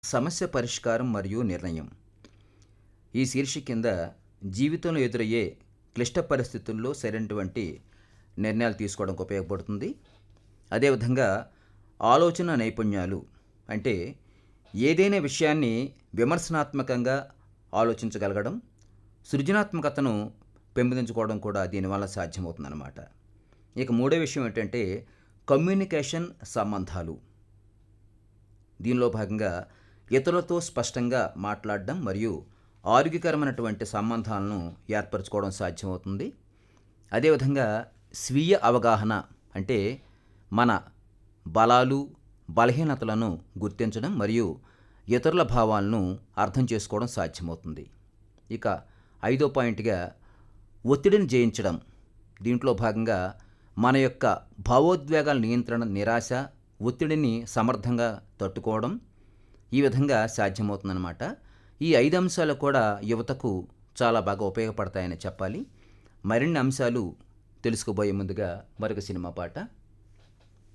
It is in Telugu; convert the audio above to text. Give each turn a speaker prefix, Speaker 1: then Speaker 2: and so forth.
Speaker 1: సమస్య పరిష్కారం మరియు నిర్ణయం ఈ శీర్షిక కింద జీవితంలో ఎదురయ్యే క్లిష్ట పరిస్థితుల్లో సరైనటువంటి నిర్ణయాలు తీసుకోవడానికి ఉపయోగపడుతుంది అదేవిధంగా ఆలోచన నైపుణ్యాలు అంటే ఏదైనా విషయాన్ని విమర్శనాత్మకంగా ఆలోచించగలగడం సృజనాత్మకతను పెంపొందించుకోవడం కూడా దీనివల్ల సాధ్యమవుతుందన్నమాట ఇక మూడో విషయం ఏంటంటే కమ్యూనికేషన్ సంబంధాలు దీనిలో భాగంగా ఇతరులతో స్పష్టంగా మాట్లాడడం మరియు ఆరోగ్యకరమైనటువంటి సంబంధాలను ఏర్పరచుకోవడం సాధ్యమవుతుంది అదేవిధంగా స్వీయ అవగాహన అంటే మన బలాలు బలహీనతలను గుర్తించడం మరియు ఇతరుల భావాలను అర్థం చేసుకోవడం సాధ్యమవుతుంది ఇక ఐదో పాయింట్గా ఒత్తిడిని జయించడం దీంట్లో భాగంగా మన యొక్క భావోద్వేగాల నియంత్రణ నిరాశ ఒత్తిడిని సమర్థంగా తట్టుకోవడం ఈ విధంగా సాధ్యమవుతుందన్నమాట ఈ ఐదు అంశాలు కూడా యువతకు చాలా బాగా ఉపయోగపడతాయని చెప్పాలి మరిన్ని అంశాలు తెలుసుకోబోయే ముందుగా మరొక సినిమా పాట